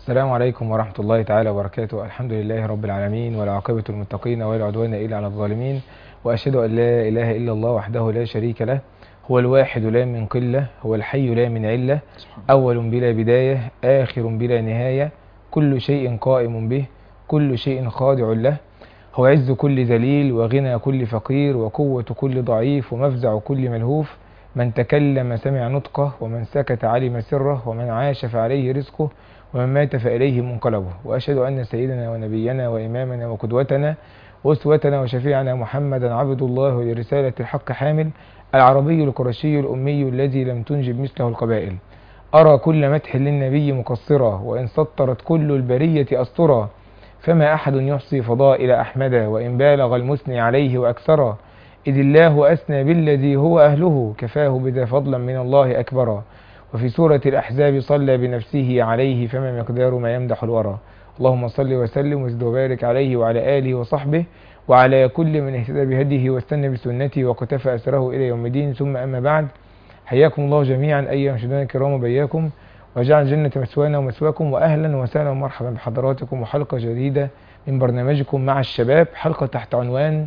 السلام عليكم ورحمة الله تعالى وبركاته الحمد لله رب العالمين والعاقبة المتقين ولا عدوان إلا على الظالمين وأشهد أن لا إله إلا الله وحده لا شريك له هو الواحد لا من قلة هو الحي لا من علة أول بلا بداية آخر بلا نهاية كل شيء قائم به كل شيء خاضع له هو عز كل ذليل وغنى كل فقير وقوة كل ضعيف ومفزع كل ملهوف من تكلم سمع نطقه ومن سكت علم سره ومن عاش فعليه رزقه ومن مات فإليه منقلبه وأشهد أن سيدنا ونبينا وإمامنا وقدوتنا وأسوتنا وشفيعنا محمدا عبد الله لرسالة الحق حامل العربي القرشي الأمي الذي لم تنجب مثله القبائل أرى كل مدح للنبي مقصرا وإن سطرت كل البرية أسطرا فما أحد يحصي فضائل أحمد وإن بالغ المثني عليه وأكثرا إذ الله أثنى بالذي هو أهله كفاه بذا فضلا من الله أكبرا وفي سورة الأحزاب صلى بنفسه عليه فما مقدار ما يمدح الورى اللهم صل وسلم وزد وبارك عليه وعلى آله وصحبه وعلى كل من اهتدى بهديه واستنى بسنته وقتفى أسره إلى يوم الدين ثم أما بعد حياكم الله جميعا أيها المشاهدين الكرام وبياكم وجعل الجنة مسوانا ومسواكم وأهلا وسهلا ومرحبا بحضراتكم وحلقة جديدة من برنامجكم مع الشباب حلقة تحت عنوان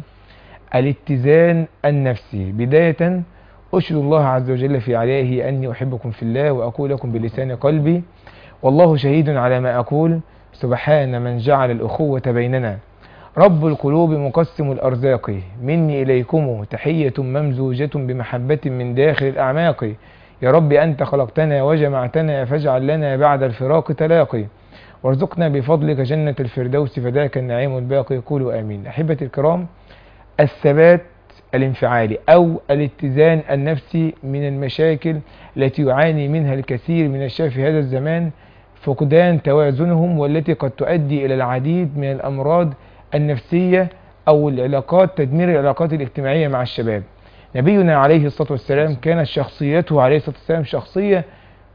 الاتزان النفسي بداية أشهد الله عز وجل في عليه أني أحبكم في الله وأقول لكم بلسان قلبي والله شهيد على ما أقول سبحان من جعل الأخوة بيننا رب القلوب مقسم الأرزاق مني إليكم تحية ممزوجة بمحبة من داخل الأعماق يا رب أنت خلقتنا وجمعتنا فاجعل لنا بعد الفراق تلاقي وارزقنا بفضلك جنة الفردوس فذاك النعيم الباقي قولوا آمين أحبتي الكرام الثبات الانفعالي أو الاتزان النفسي من المشاكل التي يعاني منها الكثير من الشباب في هذا الزمان فقدان توازنهم والتي قد تؤدي إلى العديد من الأمراض النفسية أو العلاقات تدمير العلاقات الاجتماعية مع الشباب نبينا عليه الصلاة والسلام كانت شخصيته عليه الصلاة والسلام شخصية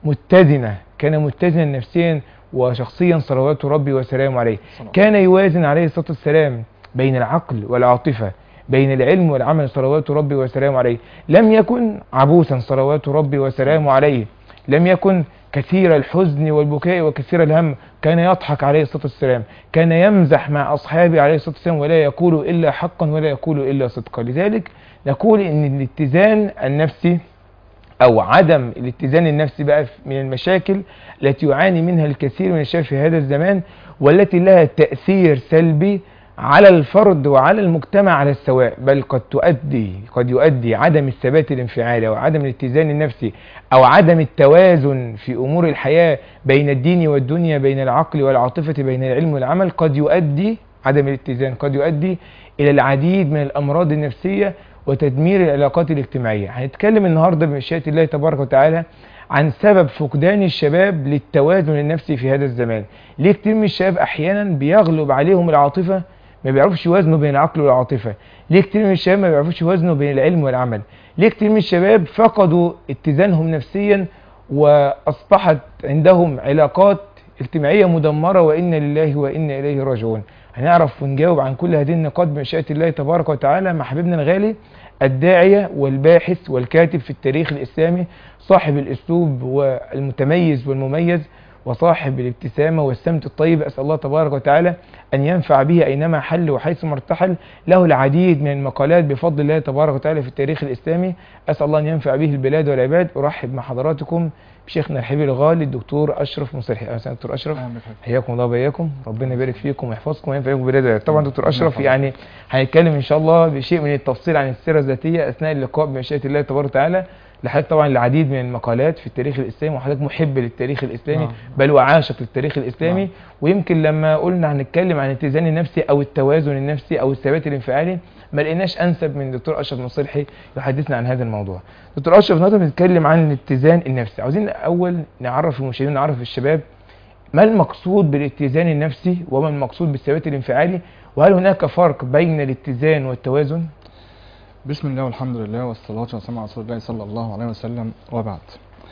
متزنة كان متزنا نفسيا وشخصيا صلوات ربي وسلامه عليه كان يوازن عليه الصلاة والسلام بين العقل والعاطفة بين العلم والعمل صلوات ربي وسلامه عليه لم يكن عبوسا صلوات ربي وسلامه عليه لم يكن كثير الحزن والبكاء وكثير الهم كان يضحك عليه الصلاة والسلام كان يمزح مع أصحابه عليه الصلاة والسلام ولا يقول إلا حقا ولا يقول إلا صدقا لذلك نقول إن الاتزان النفسي أو عدم الاتزان النفسي بقى من المشاكل التي يعاني منها الكثير من الشباب في هذا الزمان والتي لها تأثير سلبي على الفرد وعلى المجتمع على السواء بل قد تؤدي قد يؤدي عدم الثبات الانفعالي او عدم الاتزان النفسي او عدم التوازن في امور الحياه بين الدين والدنيا بين العقل والعاطفه بين العلم والعمل قد يؤدي عدم الاتزان قد يؤدي الى العديد من الامراض النفسيه وتدمير العلاقات الاجتماعيه هنتكلم النهارده بمشيئه الله تبارك وتعالى عن سبب فقدان الشباب للتوازن النفسي في هذا الزمان ليه كتير من الشباب احيانا بيغلب عليهم العاطفه ما بيعرفش يوازنوا بين العقل والعاطفة ليه كتير من الشباب ما بيعرفوش يوازنوا بين العلم والعمل ليه كتير من الشباب فقدوا اتزانهم نفسيا واصبحت عندهم علاقات اجتماعية مدمرة وإنا لله وإنا إليه راجعون هنعرف ونجاوب عن كل هذه النقاط بمشيئة الله تبارك وتعالى مع حبيبنا الغالي الداعية والباحث والكاتب في التاريخ الإسلامي صاحب الأسلوب والمتميز والمميز وصاحب الابتسامة والسمت الطيب أسأل الله تبارك وتعالى أن ينفع به أينما حل وحيث ارتحل له العديد من المقالات بفضل الله تبارك وتعالى في التاريخ الإسلامي أسأل الله أن ينفع به البلاد والعباد أرحب مع حضراتكم بشيخنا الحبيب الغالي الدكتور أشرف مصلحي أهلا دكتور أشرف حياكم الله وبياكم ربنا يبارك فيكم ويحفظكم وينفع بكم بلاد العباد طبعا دكتور أشرف يعني هنتكلم إن شاء الله بشيء من التفصيل عن السيرة الذاتية أثناء اللقاء بمشيئة الله تبارك وتعالى لحضرتك طبعا العديد من المقالات في التاريخ الاسلامي وحضرتك محب للتاريخ الاسلامي نعم. بل وعاشق للتاريخ الاسلامي نعم. ويمكن لما قلنا هنتكلم عن الاتزان النفسي او التوازن النفسي او الثبات الانفعالي ما لقيناش انسب من دكتور اشرف مصلحي يحدثنا عن هذا الموضوع دكتور اشرف النهارده بنتكلم عن الاتزان النفسي عاوزين اول نعرف المشاهدين نعرف الشباب ما المقصود بالاتزان النفسي وما المقصود بالثبات الانفعالي وهل هناك فرق بين الاتزان والتوازن بسم الله والحمد لله والصلاة والسلام على رسول الله صلى الله عليه وسلم وبعد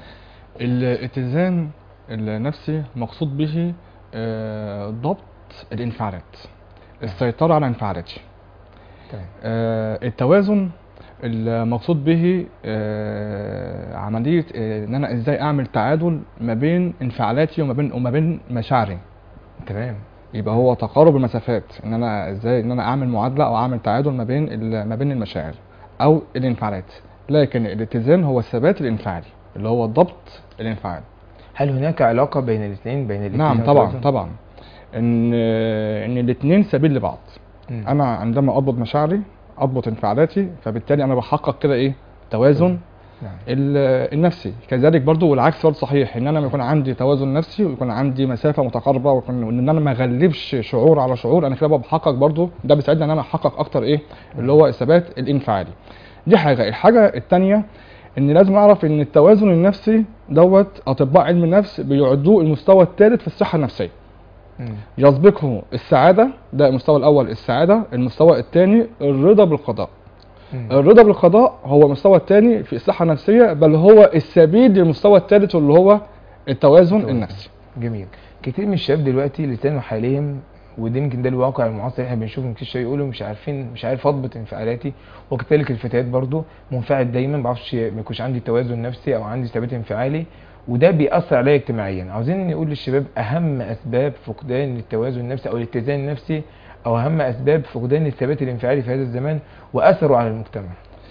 الاتزان النفسي مقصود به آه، ضبط الانفعالات السيطرة على الانفعالات تمام آه، التوازن المقصود به آه، عمليه آه، ان انا ازاي اعمل تعادل ما بين انفعالاتي وما بين وما بين مشاعري تمام يبقى هو تقارب المسافات ان انا ازاي ان انا اعمل معادله او اعمل تعادل ما بين ال- ما بين المشاعر او الانفعالات لكن الاتزان هو الثبات الانفعالي اللي هو ضبط الانفعال هل هناك علاقه بين الاثنين بين الاتزان نعم طبعا والتوازن؟ طبعا ان ان الاثنين سبيل لبعض مم. انا عندما اضبط مشاعري اضبط انفعالاتي فبالتالي انا بحقق كده ايه توازن نعم ال- النفسي كذلك برضو والعكس برضو صحيح ان انا يكون عندي توازن نفسي ويكون عندي مسافه متقاربه ويكون وان انا ما اغلبش شعور على شعور انا كده بقى بحقق برضو ده بيساعدني ان انا احقق اكتر ايه اللي هو الثبات الانفعالي دي حاجه الحاجه الثانيه ان لازم اعرف ان التوازن النفسي دوت اطباء علم النفس بيعدوه المستوى الثالث في الصحه النفسيه مم. يسبقه السعاده ده المستوى الاول السعاده المستوى الثاني الرضا بالقضاء مم. الرضا بالقضاء هو المستوى الثاني في الصحه النفسيه بل هو السبيل للمستوى الثالث اللي هو التوازن التوازن. النفسي جميل كتير من الشباب دلوقتي لسانه حاليا وده يمكن ده الواقع المعاصر اللي احنا بنشوفه كتير شويه يقولوا مش عارفين مش عارف اضبط انفعالاتي وكذلك الفتيات برضو منفعل دايما ما بعرفش ما يكونش عندي توازن نفسي او عندي ثبات انفعالي وده بيأثر عليا اجتماعيا عاوزين نقول للشباب اهم اسباب فقدان التوازن النفسي او الاتزان النفسي او اهم اسباب فقدان الثبات الانفعالي في هذا الزمان واثره على المجتمع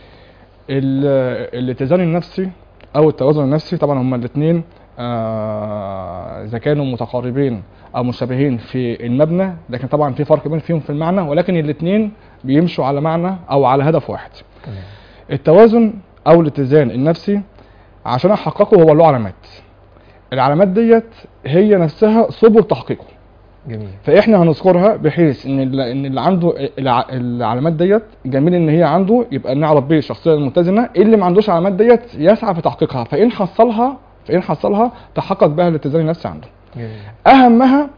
ال- الاتزان النفسي او التوازن النفسي طبعا هما الاثنين اذا كانوا متقاربين او مشابهين في المبنى لكن طبعا في فرق بين فيهم في المعنى ولكن الاثنين بيمشوا على معنى او على هدف واحد تمام التوازن او الاتزان النفسي عشان احققه هو له علامات العلامات ديت هي نفسها سبل تحقيقه جميل فاحنا هنذكرها بحيث ان اللي, ان اللي عنده الع- العلامات ديت جميل ان هي عنده يبقى نعرف بيه الشخصيه المتزنه اللي ما عندوش علامات ديت يسعى في تحقيقها فان حصلها فان حصلها تحقق بها الاتزان النفسي عنده جميل اهمها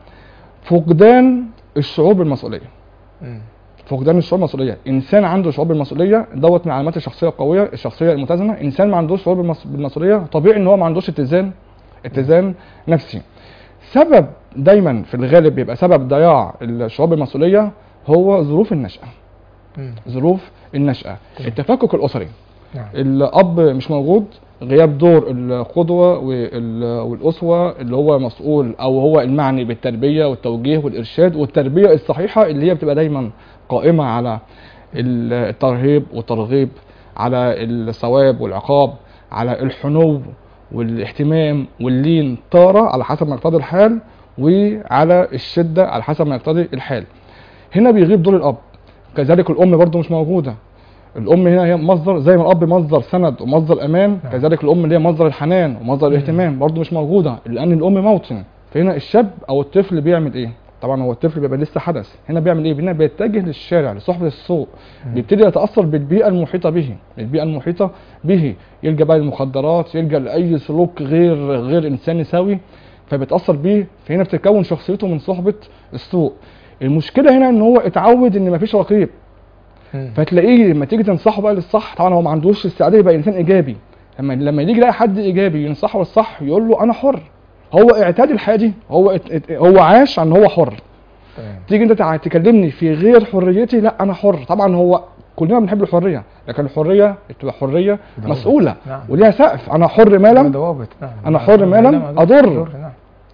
فقدان الشعور بالمسؤوليه مم. فقدان الشعور بالمسؤوليه انسان عنده شعور بالمسؤوليه دوت من علامات الشخصيه القويه الشخصيه المتزنه انسان ما عندوش شعور بالمس- بالمسؤوليه طبيعي ان هو ما عندوش اتزان اتزان نفسي سبب دايما في الغالب بيبقى سبب ضياع الشعور بالمسؤوليه هو ظروف النشاه مم. ظروف النشاه تمام. التفكك الاسري نعم الاب مش موجود غياب دور القدوه وال- والاسوه اللي هو مسؤول او هو المعني بالتربيه والتوجيه والارشاد والتربيه الصحيحه اللي هي بتبقى دايما قائمه على ال- الترهيب والترغيب على الثواب والعقاب على الحنو والاهتمام واللين طاره على حسب ما يقتضي الحال وعلى الشده على حسب ما يقتضي الحال هنا بيغيب دور الاب كذلك الام برضو مش موجوده الام هنا هي مصدر زي ما الاب مصدر سند ومصدر امان نعم. كذلك الام اللي هي مصدر الحنان ومصدر مم. الاهتمام برضو مش موجوده لان الام موطن فهنا الشاب او الطفل بيعمل ايه طبعا هو الطفل بيبقى لسه حدث هنا بيعمل ايه هنا بيتجه للشارع لصحبه السوق مم. بيبتدي يتاثر بالبيئه المحيطه به البيئه المحيطه به يلجا بقى للمخدرات يلجا لاي سلوك غير غير انساني سوي فبيتاثر بيه فهنا بتتكون شخصيته من صحبه السوق المشكله هنا ان هو اتعود ان مفيش رقيب مم. فتلاقيه لما تيجي تنصحه بقى للصح طبعا هو ما عندوش استعداد يبقى انسان ايجابي لما لما يجي يلاقي حد ايجابي ينصحه للصح يقول له انا حر هو اعتاد الحياه دي هو ات- ات- هو عاش عن هو حر تمام تيجي انت تع- تكلمني في غير حريتي لا انا حر طبعا هو كلنا بنحب الحريه لكن الحريه بتبقى حريه ضوابط. مسؤوله نعم. وليها سقف انا حر ما لم ضوابط نعم أنا حر ما لم أضر. نعم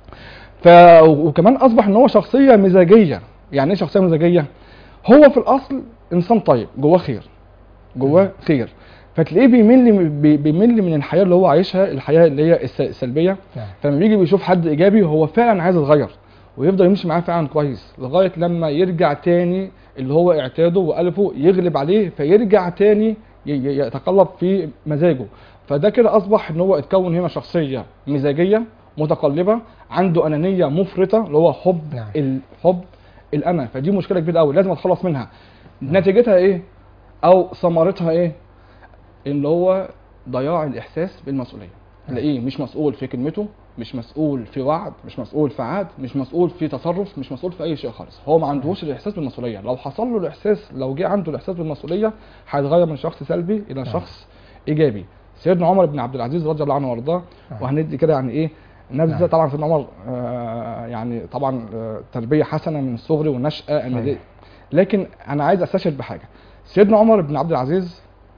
ف وكمان اصبح ان هو شخصيه مزاجيه يعني ايه شخصيه مزاجيه هو في الاصل انسان طيب جواه خير جواه خير فتلاقيه بيمل بي- بيمل من الحياه اللي هو عايشها الحياه اللي هي الس- السلبيه نعم فلما بيجي بيشوف حد ايجابي هو فعلا عايز يتغير ويفضل يمشي معاه فعلا كويس لغايه لما يرجع تاني اللي هو اعتاده والفه يغلب عليه فيرجع تاني ي- ي- يتقلب في مزاجه فده كده اصبح ان هو اتكون هنا شخصيه مزاجيه متقلبه عنده انانيه مفرطه اللي هو حب نعم. الحب الانا فدي مشكله كبيره قوي لازم اتخلص منها نتيجتها ايه او ثمرتها ايه اللي هو ضياع الاحساس بالمسؤوليه تلاقيه مش مسؤول في كلمته مش مسؤول في وعد مش مسؤول في عهد مش مسؤول في تصرف مش مسؤول في اي شيء خالص هو ما عندهوش الاحساس بالمسؤوليه لو حصل له الاحساس لو جه عنده الاحساس بالمسؤوليه هيتغير من شخص سلبي الى نعم. شخص ايجابي سيدنا عمر بن عبد العزيز رضي الله عنه وارضاه نعم. وهندي كده يعني ايه نبذه نعم. طبعا سيدنا عمر آه يعني طبعا آه تربيه حسنه من الصغر والنشاه صحيح. لكن انا عايز استشهد بحاجه سيدنا عمر بن عبد العزيز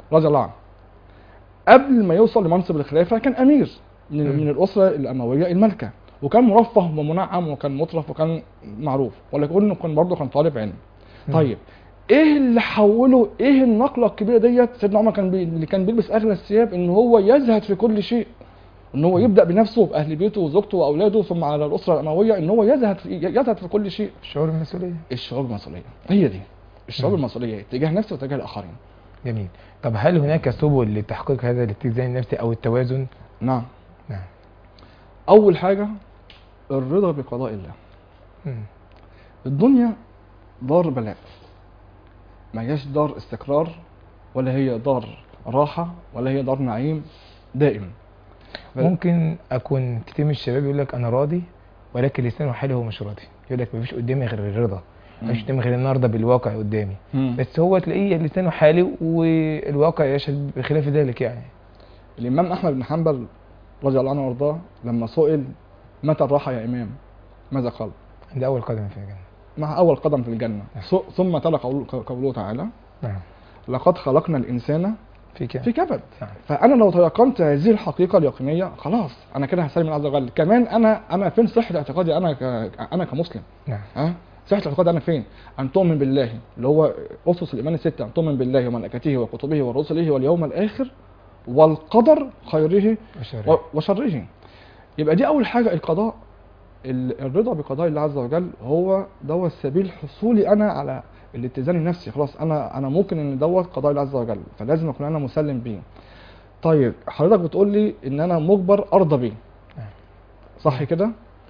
رضي الله عنه قبل ما يوصل لمنصب الخلافه كان امير من, مم. من الاسره الامويه المالكه وكان مرفه ومنعم وكان مطرف وكان معروف ولكنه كان برضه كان طالب علم مم. طيب ايه اللي حوله ايه النقله الكبيره ديت سيدنا عمر كان بي... اللي كان بيلبس اغلى الثياب ان هو يزهد في كل شيء ان هو يبدا بنفسه باهل بيته وزوجته واولاده ثم على الاسره الامويه ان هو يزهد في يزهد في كل شيء شعور المسؤوليه الشعور بالمسؤوليه هي دي الشعور مم. بالمسؤوليه تجاه نفسه وتجاه الاخرين جميل طب هل هناك سبل لتحقيق هذا الاتزان النفسي او التوازن نعم نعم اول حاجه الرضا بقضاء الله مم. الدنيا دار بلاء ما هياش دار استقرار ولا هي دار راحه ولا هي دار نعيم دائم ف- ممكن اكون كتير من الشباب يقول لك انا راضي ولكن لسانه حالي هو مش راضي يقول لك مفيش قدامي غير الرضا مفيش قدامي غير ان ارضى بالواقع قدامي مم. بس هو تلاقيه لسانه حالي والواقع يشهد بخلاف ذلك يعني الامام احمد بن حنبل رضي الله عنه وارضاه لما سئل متى الراحه يا امام ماذا قال ده اول قدم في الجنه مع اول قدم في الجنه ث- ثم تلا قول- قوله تعالى نعم لقد خلقنا الانسان في كده في كبد نعم. فانا لو تيقنت هذه الحقيقه اليقينيه خلاص انا كده هسلم الله عز وجل كمان انا انا فين صحه اعتقادي انا ك... انا كمسلم نعم ها صحه الاعتقاد انا فين ان تؤمن بالله اللي هو اسس الايمان السته ان تؤمن بالله وملائكته وكتبه ورسله واليوم الاخر والقدر خيره وشر و- وشره يبقى دي اول حاجه القضاء ال- الرضا بقضاء الله عز وجل هو دوت سبيل حصولي انا على الاتزان النفسي خلاص انا انا ممكن ان دوت قضاء الله عز وجل فلازم اكون انا مسلم بيه طيب حضرتك بتقول لي ان انا مجبر ارضى بيه نعم. صح كده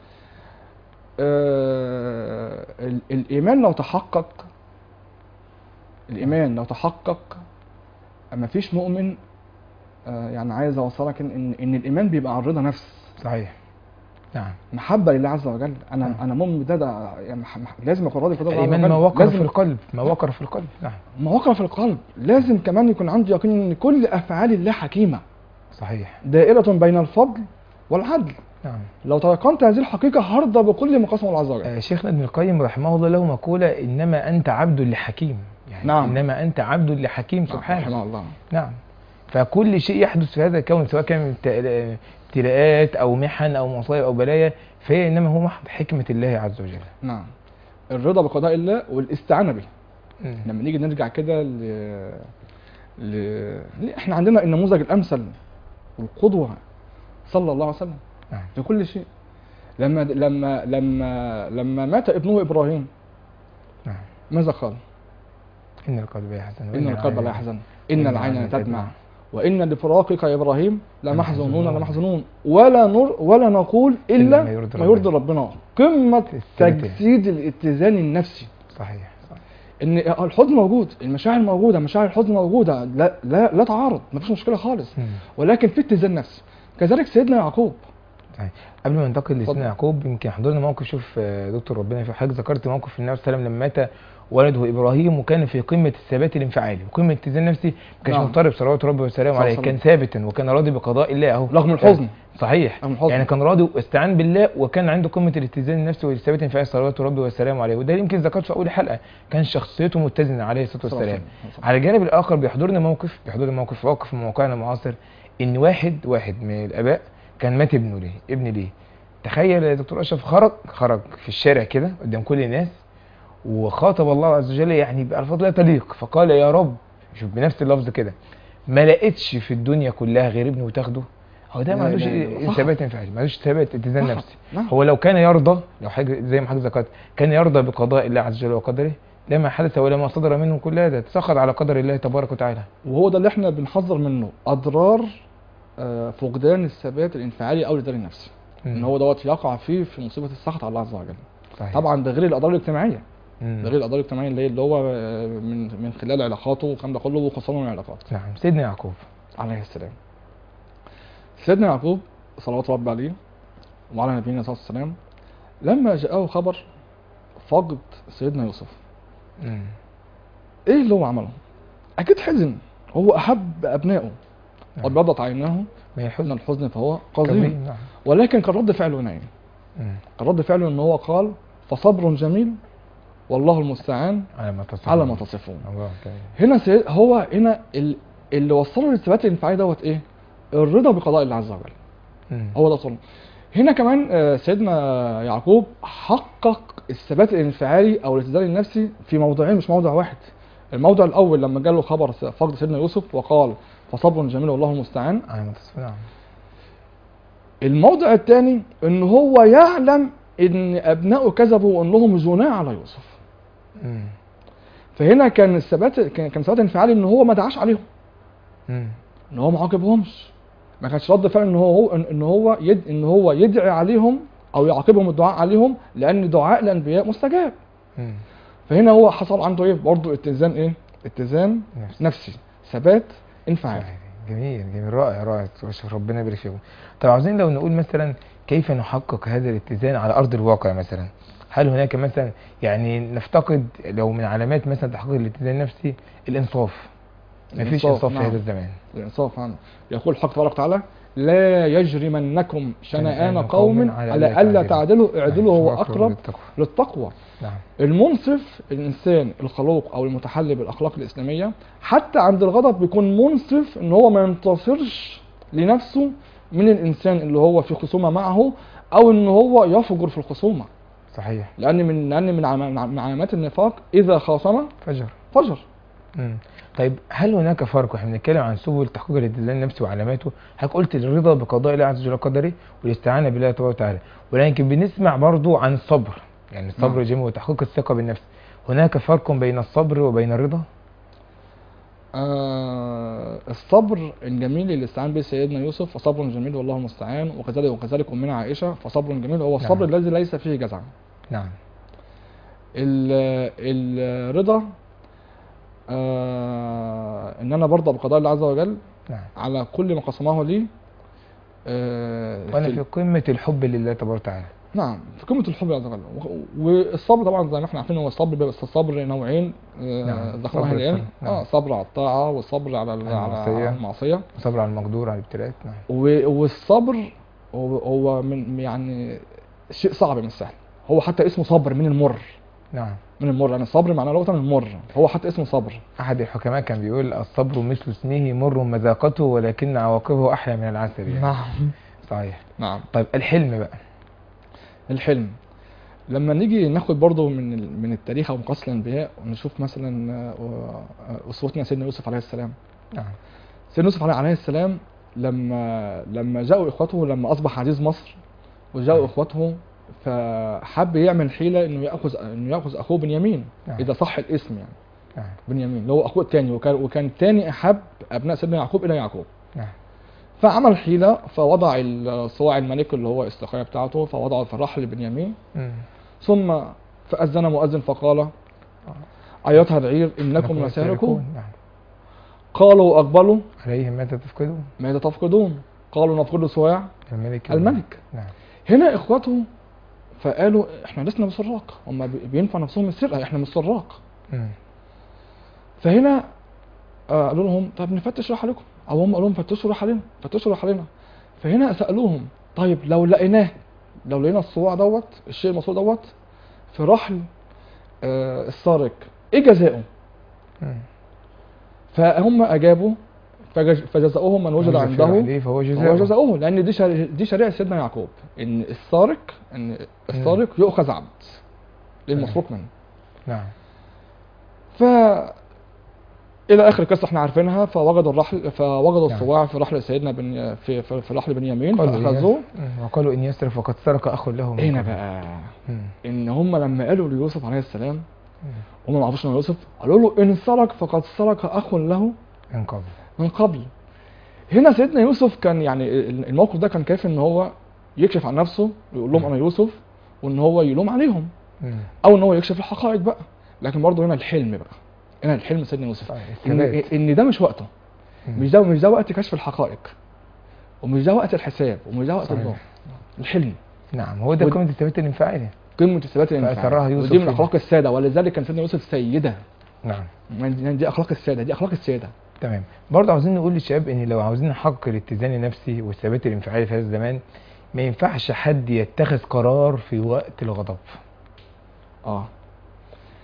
آه ال- الايمان لو تحقق الايمان لو تحقق ما فيش مؤمن آه يعني عايز اوصلك ان ان إن الايمان بيبقى عن رضا نفس صحيح نعم محبه لله عز وجل انا نعم. انا مؤمن بده ده يعني مح- مح- لازم اكون راضي في رضا الله عز الايمان وجل. ما وقر في لازم القلب ما وقر في القلب نعم ما وقر في القلب لازم كمان يكون عندي يقين ان كل افعال الله حكيمه صحيح دائره بين الفضل والعدل نعم لو تيقنت هذه الحقيقه هرضى بكل ما قسمه الله عز وجل آه، شيخنا ابن القيم رحمه الله له مقولة إنما أنت عبد لحكيم يعني نعم. إنما أنت عبد لحكيم سبحانه رحمه الله نعم فكل شيء يحدث في هذا الكون سواء كان من ابت- ابتلاءات أو محن أو مصائب أو بلايا فهي إنما هو محض حكمة الله عز وجل نعم الرضا بقضاء الله والاستعانه به مم. لما نيجي نرجع كده ل... ل... ل- احنا عندنا النموذج الامثل والقدوه صلى الله عليه وسلم نعم. في كل شيء لما لما لما لما مات ابنه ابراهيم نعم ماذا قال؟ إن القلب يحزن ان القلب لا يحزن ان إن العين العين تدمع تدمع. وان لفراقك يا ابراهيم لمحزونون. لمحزونون لمحزونون ولا نر ولا نقول الا إلا ما ما يرضي يرضي ربنا قمه الثبات. تجسيد الاتزان النفسي صحيح صح. ان الحزن موجود المشاعر موجوده مشاعر الحزن موجوده لا لا لا تعارض مفيش مشكله خالص مم. ولكن في اتزان نفسي كذلك سيدنا يعقوب قبل ما ننتقل اتفضل. لسيدنا يعقوب يمكن حضرنا موقف شوف آه، دكتور ربنا في حضرتك ذكرت موقف النبي صلى الله عليه وسلم لما مات ولده ابراهيم وكان في قمه الثبات الانفعالي وقمه الاتزان النفسي ما كانش نعم. مضطرب صلوات ربي وسلامه صلى عليه الله كان عليه ثابتا وكان راضي بقضاء الله اهو رغم الحزن صحيح رغم الحزن يعني كان راضي واستعان بالله وكان عنده قمه الاتزان النفسي والثبات الانفعالي صلوات ربي وسلامه عليه وده يمكن ذكرته في اول حلقه كان شخصيته متزنه عليه الصلاه صلى الله عليه والسلام وسلم. على الجانب الاخر بيحضرنا موقف بيحضرنا موقف واقف في موقعنا المعاصر ان واحد واحد من الاباء كان مات ابنه ليه ابن ليه تخيل يا دكتور اشرف خرج خرج في الشارع كده قدام كل الناس وخاطب الله عز وجل يعني بألفاظ لا تليق فقال يا رب شوف بنفس اللفظ كده ما لقيتش في الدنيا كلها غير ابني وتاخده هو ده لا ما عندوش إله إلا الله. ثبات انفعالي ما عندوش ثبات اتزان نعم. نفسي نعم. هو لو كان يرضى لو حاجه زي ما حضرتك ذكرت كان يرضى بقضاء الله عز وجل وقدره لما حدث ولما صدر منه كل هذا تسخط على قدر الله تبارك وتعالى وهو ده اللي احنا بنحذر منه اضرار آه، فقدان الثبات الانفعالي او الاداء النفسي ان هو دوت يقع فيه في مصيبه السخط على الله عز وجل صحيح. طبعا ده غير الاضرار الاجتماعيه مم. ده غير الاضرار الاجتماعيه اللي هي اللي هو آه، من من خلال علاقاته والكلام ده كله وخصوصا العلاقات نعم سيدنا يعقوب عليه السلام سيدنا يعقوب صلوات ربي عليه وعلى نبينا صلى الله عليه وسلم لما جاءه خبر فقد سيدنا يوسف مم. ايه اللي هو عمله اكيد حزن هو احب ابنائه نعم. وابيضت عيناه ما من يحزن الحزن فهو قظيم كظيم نعم ولكن كان رد فعله نايم مم. كان رد فعله ان هو قال فصبر جميل والله المستعان على ما تصفون على ما تصفون الله أكبر. هنا سي... هو هنا ال... اللي وصله للثبات الانفعالي دوت ايه الرضا بقضاء الله عز وجل مم. هو ده وصله هنا كمان آه، سيدنا يعقوب حقق الثبات الانفعالي او الاتزان النفسي في موضوعين مش موضوع واحد الموضع الاول لما جاله خبر فقد سيدنا يوسف وقال فصبر جميل والله المستعان على ما تصف نعم الموضع الثاني ان هو يعلم ان ابنائه كذبوا وانهم زناء على يوسف مم. فهنا كان الثبات كان كان ثبات انفعالي ان هو ما دعاش عليهم مم. ان هو ما عاقبهمش ما كانش رد فعل ان هو ان إن هو يد ان هو يدعي عليهم او يعاقبهم الدعاء عليهم لان دعاء الانبياء مستجاب مم. فهنا هو حصل عنده ايه برضه اتزان ايه اتزان نفس. نفسي ثبات انفعالي جميل جميل رائع رائع شوف ربنا يبارك فيكم طب عاوزين لو نقول مثلا كيف نحقق هذا الاتزان على ارض الواقع مثلا هل هناك مثلا يعني نفتقد لو من علامات مثلا تحقيق الاتزان النفسي الانصاف مفيش انصاف في نعم. هذا الزمان الانصاف عنه يقول الحق تبارك وتعالى لا يجرمنكم شنآن شنآن قوم قوم على على ألا ألا تعدلوا اعدلوا هو نعم. أقرب للتقوى. للتقوى نعم المنصف الإنسان الخلوق أو المتحلي بالأخلاق الإسلامية حتى عند الغضب بيكون منصف إن هو ما ينتصرش لنفسه من الإنسان اللي هو في خصومة معه أو إن هو يفجر في الخصومة صحيح لأن من لأن من عم- من علامات النفاق إذا خاصم فجر فجر مم. طيب هل هناك فرق واحنا بنتكلم عن سبل تحقيق الاتزان النفسي وعلاماته حضرتك قلت الرضا بقضاء الله عز وجل وقدره والاستعانه بالله تبارك وتعالى ولكن بنسمع برضو عن الصبر يعني الصبر نعم. جميل وتحقيق الثقه بالنفس هناك فرق بين الصبر وبين الرضا آه الصبر الجميل اللي استعان به سيدنا يوسف فصبر جميل والله المستعان وكذلك وكذلك امنا عائشه فصبر جميل هو الصبر نعم. الذي ليس فيه جزع نعم ال- الرضا آه ان انا برضى بقضاء الله عز وجل نعم على كل ما قسمه لي آه وانا في- في قمه الحب لله تبارك وتعالى نعم في قمه الحب عز وجل و- والصبر طبعا زي ما احنا عارفين هو الصبر بس الصبر نوعين آه نعم. ذكرناها صبر الان الصبر. نعم. اه صبر على الطاعه والصبر على ال- على المعصية. على المعصيه صبر على المقدور على الابتلاءات نعم و- والصبر هو هو من يعني شيء صعب مش سهل هو حتى اسمه صبر من المر نعم من المر يعني الصبر معناه لغه من المر هو حتى اسمه صبر احد الحكماء كان بيقول الصبر مثل سنه مر مذاقته ولكن عواقبه احلى من العسل يعني نعم صحيح نعم طيب الحلم بقى الحلم لما نيجي ناخد برضو من ال- من التاريخ او مقاصد الانبياء ونشوف مثلا آه، آه، اسوتنا سيدنا يوسف عليه السلام نعم سيدنا يوسف عليه- عليه السلام لما لما جاءوا اخوته لما اصبح عزيز مصر وجاءوا اخوته فحب يعمل حيله انه ياخذ انه ياخذ اخوه بنيامين نعم. اذا صح الاسم يعني نعم بنيامين اللي هو اخوه الثاني وكان وكان تاني احب ابناء سيدنا يعقوب الى يعقوب نعم فعمل حيله فوضع الصواع الملك اللي هو السقايه بتاعته فوضعه في الرحل لبنيامين مم. ثم فاذن مؤذن فقال ايتها العير انكم لسارقون نعم قالوا اقبلوا عليهم ماذا تفقدون ماذا تفقدون قالوا نفقد سواع الملك الملك نعم هنا اخوته فقالوا احنا لسنا بسراق هم بي- بينفع نفسهم السرقه احنا مش سراق مم. فهنا آه قالوا لهم طب نفتش رحلكم او هم قالوا لهم فتشوا رحلنا فتشوا رحلنا فهنا سالوهم طيب لو لقيناه لو لقينا الصواع دوت الشيء المسروق دوت في رحل آه السارق ايه جزاؤه مم. فهم اجابوا فجز- فجزاؤهم من وجد في عنده عليه فهو هو جزاء جزاؤه لان دي شريعه دي شريعه سيدنا يعقوب ان السارق ان السارق يؤخذ عبد للمسروق منه نعم ف الى اخر القصه احنا عارفينها فوجدوا الرحل فوجدوا نعم. الصواع في رحل سيدنا بن في في, في رحل بنيامين قالوا إن فاخذوه يس- مم. وقالوا ان يسرق فقد سرق اخ له من هنا قبل. بقى مم. ان هم لما قالوا ليوسف عليه السلام مم. هم ما يعرفوش ان هو يوسف قالوا له ان سرق فقد سرق اخ له من قبل من قبل هنا سيدنا يوسف كان يعني الموقف ده كان كافي ان هو يكشف عن نفسه ويقول لهم نعم. انا يوسف وان هو يلوم عليهم مم. او ان هو يكشف الحقائق بقى لكن برضه هنا الحلم بقى هنا الحلم سيدنا يوسف صحيح. ان الثبات. ان ده مش وقته مم. مش ده مش ده وقت كشف الحقائق ومش ده وقت الحساب ومش ده وقت صحيح. الضوء الحلم نعم هو ده ود- قيمه الثبات الانفعالي قمه الثبات فأسرها الانفعالي يوسف ودي من فيها. اخلاق الساده ولذلك كان سيدنا يوسف سيده نعم يعني دي اخلاق الساده دي اخلاق الساده تمام برضه عاوزين نقول للشباب ان لو عاوزين نحقق الاتزان النفسي والثبات الانفعالي في هذا الزمان ما ينفعش حد يتخذ قرار في وقت الغضب اه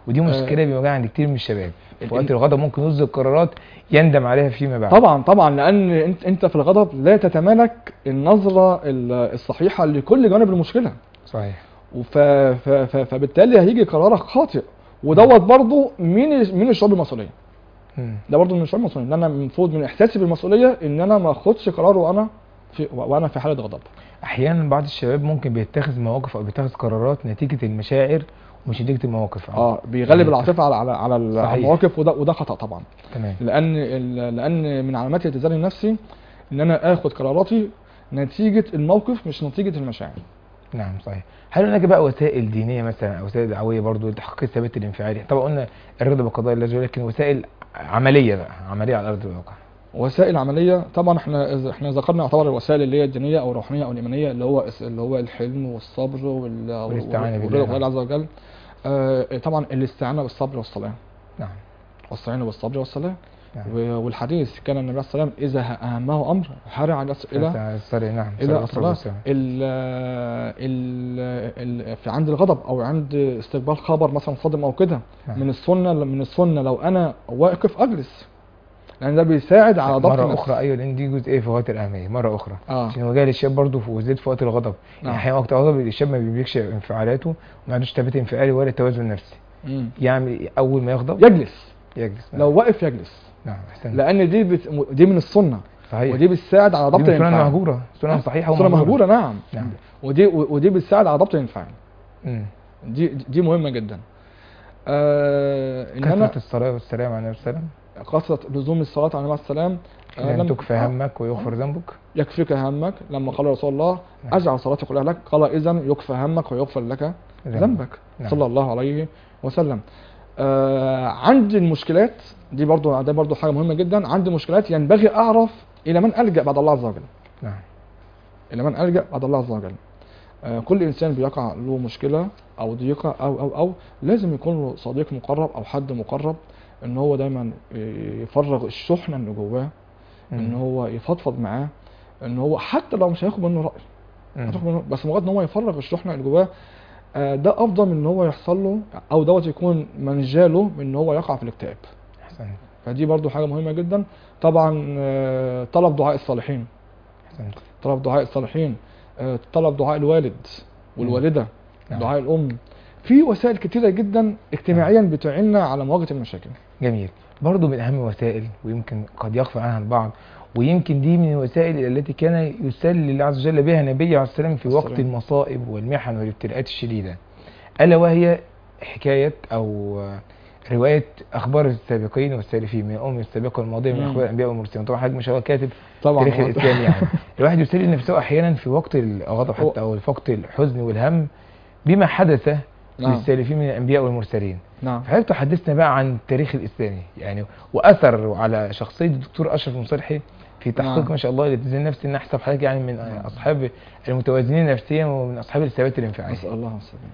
ودي مشكله بيواجهها عند كتير من الشباب في وقت الغضب ممكن يصدر قرارات يندم عليها فيما بعد طبعا طبعا لان انت انت في الغضب لا تتمالك النظره ال- الصحيحه لكل جوانب المشكله صحيح وف... ف... ف... فبالتالي هيجي قرارك خاطئ ودوت برضه مين ال- مين الشعور بالمسؤوليه مم. ده برضه من الشعور بالمسؤوليه ان انا المفروض من احساسي بالمسؤوليه ان انا ما اخدش قرار وانا في وانا في حاله غضب احيانا بعض الشباب ممكن بيتخذ مواقف او بيتخذ قرارات نتيجه المشاعر ومش نتيجه المواقف اه بيغلب يعني العاطفه على على على ال- على صحيح. المواقف وده وده خطا طبعا تمام لان ال- لان من علامات الاتزان النفسي ان انا اخد قراراتي نتيجه الموقف مش نتيجه المشاعر نعم صحيح هل هناك بقى وسائل دينيه مثلا او وسائل دعويه برضو لتحقيق الثبات الانفعالي طبعا قلنا الرضا بقضاء الله عز وجل لكن وسائل عمليه بقى عمليه على ارض الواقع وسائل عمليه طبعا احنا احنا ذكرنا يعتبر الوسائل اللي هي الدينيه او الروحانيه او الايمانيه اللي هو اللي هو الحلم والصبر وال والاستعانة والرضا بالله. بالله عز وجل آه طبعا الاستعانه بالصبر والصلاه نعم واستعينوا بالصبر والصلاه نعم و- والحديث كان النبي صلى الله عليه وسلم اذا اهمه امر هرع الى الى الصلاة نعم الى صلى الله الصلاه عليه وسلم. ال ال ال في عند الغضب او عند استقبال خبر مثلا صادم او كده نعم. من السنه من السنه لو انا واقف اجلس لان ده بيساعد على ضبط مرة النفس. أخرى أيوة لأن دي جزئية في غاية الأهمية مرة أخرى اه عشان وجه للشاب برضه في وزيد في وقت الغضب يعني نعم. أحيانا وقت الغضب الشاب ما بيملكش انفعالاته وما عندوش ثبات انفعالي ولا توازن نفسي مم. يعمل إيه؟ أول ما يغضب يجلس يجلس نعم. لو واقف يجلس نعم أحسن لان دي بت... دي من السنه صحيح ودي بتساعد على ضبط دي من سنن الانفعال مهجورة سنن صحيحة سنه مهجوره نعم نعم ودي ودي بتساعد على ضبط الانفعال مم. دي دي مهمه جدا آه ان كثرة انا الصلاة والسلام على النبي صلى الله عليه وسلم كثره لزوم الصلاه على النبي عليه السلام آه لن لم- تكفى آه، همك ويغفر ذنبك يكفيك همك لما قال رسول الله نعم. اجعل صلاتك كلها لك قال اذا يكفى همك ويغفر لك ذنبك نعم. صلى الله عليه وسلم آه عندي المشكلات دي برضو ده برضو حاجه مهمه جدا عندي مشكلات ينبغي اعرف الى من الجا بعد الله عز وجل نعم الى من الجا بعد الله عز وجل آه كل انسان بيقع له مشكله او ضيقه او او او لازم يكون له صديق مقرب او حد مقرب ان هو دايما يفرغ الشحنه اللي جواه ان مم. هو يفضفض معاه ان هو حتى لو مش هياخد منه راي مم. هتاخد منه بس مجرد ان هو يفرغ الشحنه اللي جواه آه، ده افضل من ان هو يحصل له او دوت يكون منجاله من ان هو يقع في الاكتئاب أحسنت فدي برضو حاجه مهمه جدا طبعا آه، طلب دعاء الصالحين أحسنت طلب دعاء الصالحين آه، طلب دعاء الوالد والوالده نعم. دعاء الام في وسائل كتيره جدا اجتماعيا بتعيننا على مواجهه المشاكل جميل برضو من أهم الوسائل ويمكن قد يغفل عنها البعض ويمكن دي من الوسائل التي كان يسلي الله عز وجل بها النبي عليه السلام في وقت السلام. المصائب والمحن والابتلاءات الشديدة ألا وهي حكاية أو رواية أخبار السابقين والسالفين من الأمم السابقة والماضية من مم. أخبار الأنبياء والمرسلين طبعا حضرتك مش هو كاتب طبعا تاريخ الإسلام يعني الواحد يسلي نفسه أحيانا في وقت الغضب هو- حتى أو في وقت الحزن والهم بما حدث نعم للسالفين من الأنبياء والمرسلين نعم فحضرتك تحدثنا بقى عن التاريخ الاسلامي يعني واثر على شخصيه الدكتور اشرف مصلحي في تحقيق نعم. ما شاء الله الاتزان النفسي ان احسب حضرتك يعني من نعم. اصحاب المتوازنين نفسيا ومن اصحاب الثبات الانفعالي نسال الله السلامه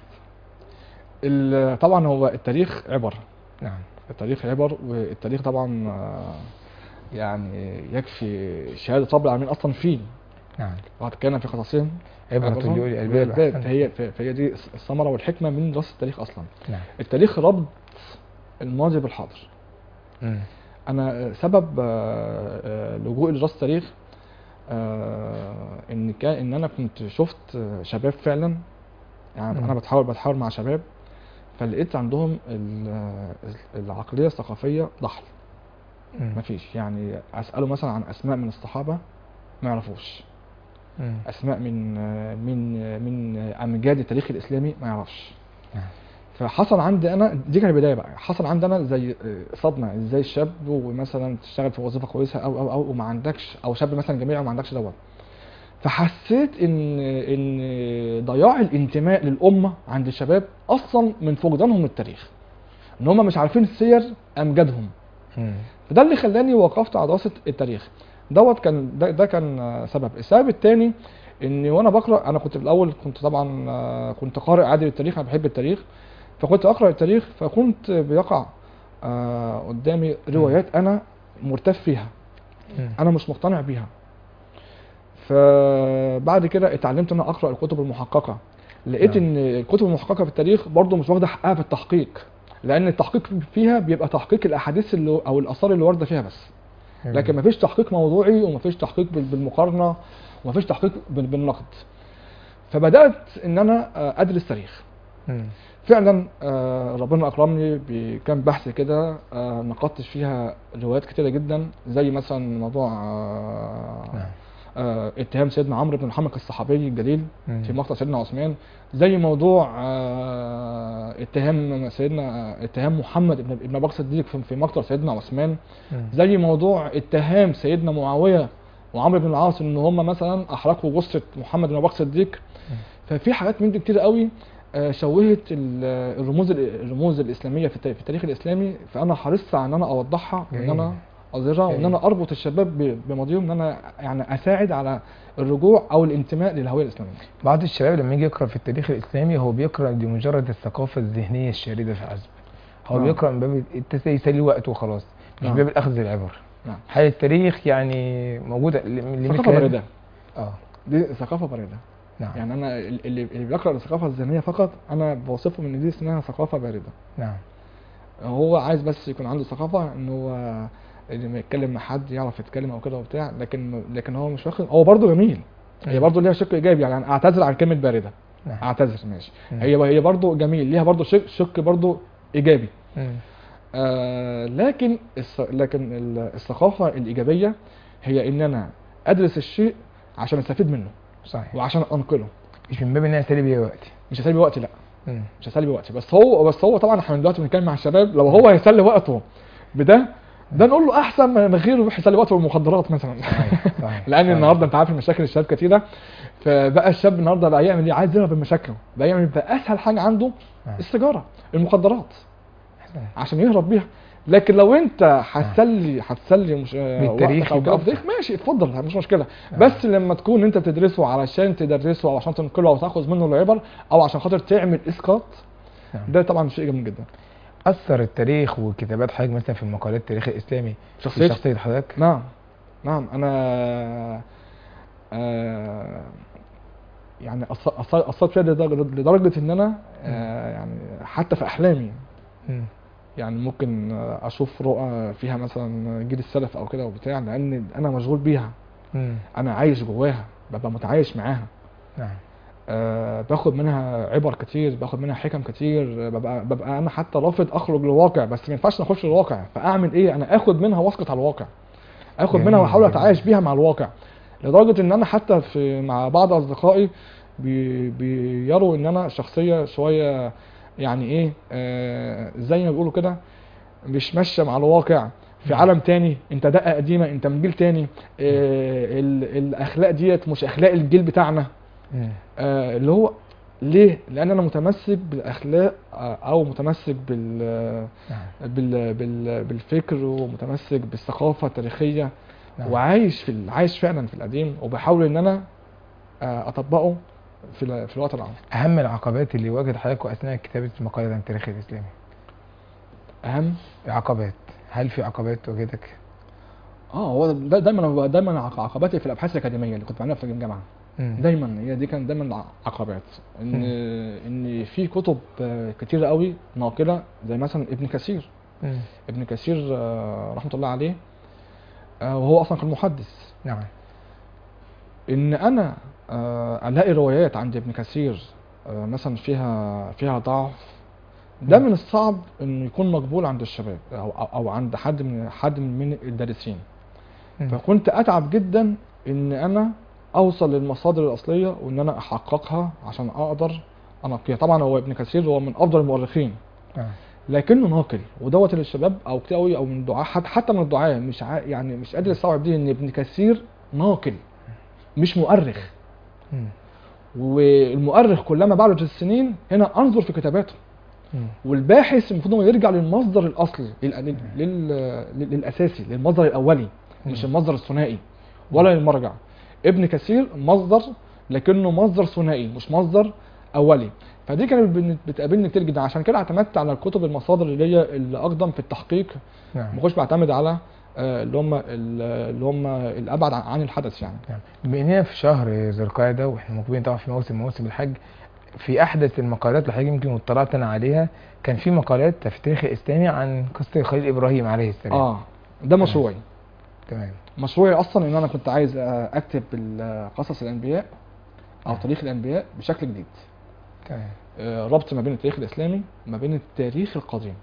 ال- طبعا هو التاريخ عبر نعم التاريخ عبر والتاريخ طبعا آه، يعني يكفي شهاده رب العالمين اصلا فيه نعم وقد كان في قصصهم عبرة عبرة لأولي الألباب الألباب. أحسنت. فهي فهي دي الثمره والحكمه من دراسه التاريخ اصلا نعم التاريخ ربط الماضي بالحاضر مم. انا سبب آه، آه، لجوئي لدراسه التاريخ آه، ان كان ان انا كنت شفت آه، شباب فعلا يعني مم. انا بتحاور بتحاور مع شباب فلقيت عندهم ال- آه، العقليه الثقافيه ضحل مم. مفيش يعني اساله مثلا عن اسماء من الصحابه ما يعرفوش مم. اسماء من آه، من آه، من آه، امجاد التاريخ الاسلامي ما يعرفش نعم. فحصل عندي انا دي كانت البدايه بقى حصل عندي انا زي آه، صدمه ازاي الشاب ومثلا تشتغل في وظيفه كويسه او او او وما عندكش او شاب مثلا جامعي وما عندكش دوت فحسيت ان ان ضياع الانتماء للامه عند الشباب اصلا من فقدانهم التاريخ ان هم مش عارفين سير امجادهم مم. فده اللي خلاني وقفت على دراسه التاريخ دوت كان ده, ده كان آه، سبب السبب الثاني اني وانا بقرا انا كنت في الاول كنت طبعا آه، كنت قارئ عادي للتاريخ انا بحب التاريخ فكنت اقرا التاريخ فكنت بيقع آه، قدامي روايات انا مرتف فيها مم. انا مش مقتنع بيها فبعد كده اتعلمت ان انا اقرا الكتب المحققه لقيت نعم. ان الكتب المحققه في التاريخ برضو مش واخده حقها في التحقيق لان التحقيق فيها بيبقى تحقيق الاحاديث اللي او الاثار اللي وارده فيها بس جميل. لكن مفيش تحقيق موضوعي ومفيش تحقيق بال- بالمقارنه ومفيش تحقيق بال- بالنقد فبدات ان انا آه، ادرس تاريخ مم. فعلا آه، ربنا اكرمني بكام بحث كده آه، نقدت فيها روايات كتيره جدا زي مثلا موضوع آه، نعم. آه، اتهام سيدنا عمرو بن محمد الصحابي الجليل مم. في مقتل سيدنا عثمان زي موضوع آه، اتهام سيدنا اتهام محمد بن ابن بكر الصديق في- في مقتل سيدنا عثمان مم. زي موضوع اتهام سيدنا معاويه وعمرو بن العاص ان هم مثلا احرقوا جثه محمد بن بكر الصديق ففي حاجات من دي كتير قوي آه، شوهت ال- الرموز الرموز الاسلاميه في الت- في التاريخ الاسلامي فانا حريص على ان انا اوضحها وان جميل. انا اظهرها وان جميل. انا اربط الشباب ب- بماضيهم ان انا يعني اساعد على الرجوع او الانتماء للهويه الاسلاميه بعض الشباب لما يجي يقرا في التاريخ الاسلامي هو بيقرا لمجرد الثقافه الذهنيه الشارده في عزم هو نعم. بيقرا من باب التس- يسلي وقته وخلاص مش نعم. باب الاخذ العبر نعم. حال التاريخ يعني موجوده ل- لمثل ثقافه هذا- بارده اه دي ثقافه بارده نعم يعني انا اللي اللي بيقرا الثقافه الذهنيه فقط انا بوصفه ان دي اسمها ثقافه بارده نعم هو عايز بس يكون عنده ثقافه ان هو لما يتكلم مع حد يعرف يتكلم او كده وبتاع لكن لكن هو مش واخد هو برضه جميل هي مم. برضه ليها شق ايجابي يعني أنا اعتذر عن كلمه بارده نعم اعتذر ماشي مم. هي هي برضه جميل ليها برضه شق شق برضه ايجابي مم. آه لكن الث- لكن ال- الثقافه الايجابيه هي ان انا ادرس الشيء عشان استفيد منه صحيح وعشان انقله مش من باب ان انا اسلي بيه وقتي مش هسلي وقتي لا مم. مش هسلي وقتي بس هو بس هو طبعا احنا دلوقتي بنتكلم مع الشباب لو هو هيسلي وقته بده ده نقول له احسن من غيره يروح يسلي وقته بالمخدرات مثلا صحيح صحيح لان صحيح. النهارده انت عارف مشاكل الشباب كتيره فبقى الشاب النهارده بقى يعمل ايه عايز يهرب من مشاكله بقى يعمل بقى اسهل حاجه عنده نعم. السيجاره المخدرات أحسن. عشان يهرب بيها لكن لو انت هتسلي هتسلي مش آه، بالتاريخ وقتك او كده يبقى بالتاريخ ماشي اتفضل مش مشكله بس لما تكون انت بتدرسه علشان تدرسه او عشان تنقله او تاخذ منه العبر او عشان خاطر تعمل اسقاط نعم. ده طبعا شيء جميل جدا اثر التاريخ وكتابات حضرتك مثلا في المقالات التاريخ الاسلامي في شخصية شخصيه حضرتك نعم نعم انا آه يعني أث- أث- اثرت فيها لدرجه لدرجة ان انا آه يعني حتى في احلامي مم. يعني ممكن آه، اشوف رؤى فيها مثلا جيل السلف او كده وبتاع لان انا مشغول بيها مم. انا عايش جواها ببقى متعايش معاها نعم أه باخد منها عبر كتير باخد منها حكم كتير ببقى, ببقى انا حتى رافض اخرج للواقع بس ما ينفعش نخش الواقع فاعمل ايه انا اخد منها واسقط على الواقع اخد جميل، منها واحاول جميل. اتعايش بيها مع الواقع لدرجه ان انا حتى في مع بعض اصدقائي بي بيروا ان انا شخصيه شويه يعني ايه آه زي ما بيقولوا كده مش ماشيه مع الواقع في مم. عالم تاني انت دقه قديمه انت من جيل تاني آه ال- الاخلاق ديت مش اخلاق الجيل بتاعنا مم. آه اللي هو ليه؟ لان انا متمسك بالاخلاق آه، او متمسك بال نعم بال بال بالفكر ومتمسك بالثقافه التاريخيه نعم. وعايش في ال- عايش فعلا في القديم وبحاول ان انا آه، اطبقه في ال- في الوقت العام اهم العقبات اللي واجهت حضرتك اثناء كتابه المقالات عن التاريخ الاسلامي اهم عقبات هل في عقبات واجهتك اه هو ده دايما دايما عق- عقباتي في الابحاث الاكاديميه اللي كنت بعملها في الجامعه مم. دايما هي دي كانت دايما عقبات ان ان في كتب آه، كتيره قوي ناقله زي مثلا ابن كثير مم. ابن كثير آه، رحمه الله عليه آه، وهو اصلا كان محدث نعم ان انا آه، الاقي روايات عند ابن كثير آه، مثلا فيها فيها ضعف ده مم. من الصعب انه يكون مقبول عند الشباب او او أو عند حد من حد من الدارسين مم. فكنت اتعب جدا ان انا اوصل للمصادر الاصليه وان انا احققها عشان اقدر انقيها طبعا هو ابن كثير هو من افضل المؤرخين نعم لكنه ناقل ودوت للشباب او كتير قوي او من الدعاء حتى حتى من الدعاء مش ع... يعني مش قادر استوعب دي ان ابن كثير ناقل مش مؤرخ مم. والمؤرخ كلما بعدت السنين هنا انظر في كتاباته مم. والباحث المفروض انه يرجع للمصدر الاصلي لل... لل... لل... لل- للاساسي للمصدر الاولي مش مم. المصدر الثنائي ولا للمرجع ابن كثير مصدر لكنه مصدر ثنائي مش مصدر اولي فدي كانت بن- بتقابلني كتير جدا عشان كده اعتمدت على الكتب المصادر اللي هي اللي اقدم في التحقيق نعم ما كنتش بعتمد على آه، اللي هم اللي هم الابعد عن- عن الحدث يعني نعم بما اننا في شهر ذي القعده واحنا موجودين طبعا في موسم موسم الحج في احدث المقالات اللي حضرتك يمكن اطلعت انا عليها كان في مقالات في التاريخ الاسلامي عن قصه خليل ابراهيم عليه السلام اه ده مشروعي تمام مشروعي اصلا ان انا كنت عايز آه، اكتب ال- قصص الانبياء او تاريخ الانبياء بشكل جديد تمام آه، ربط ما بين التاريخ الاسلامي وما بين التاريخ القديم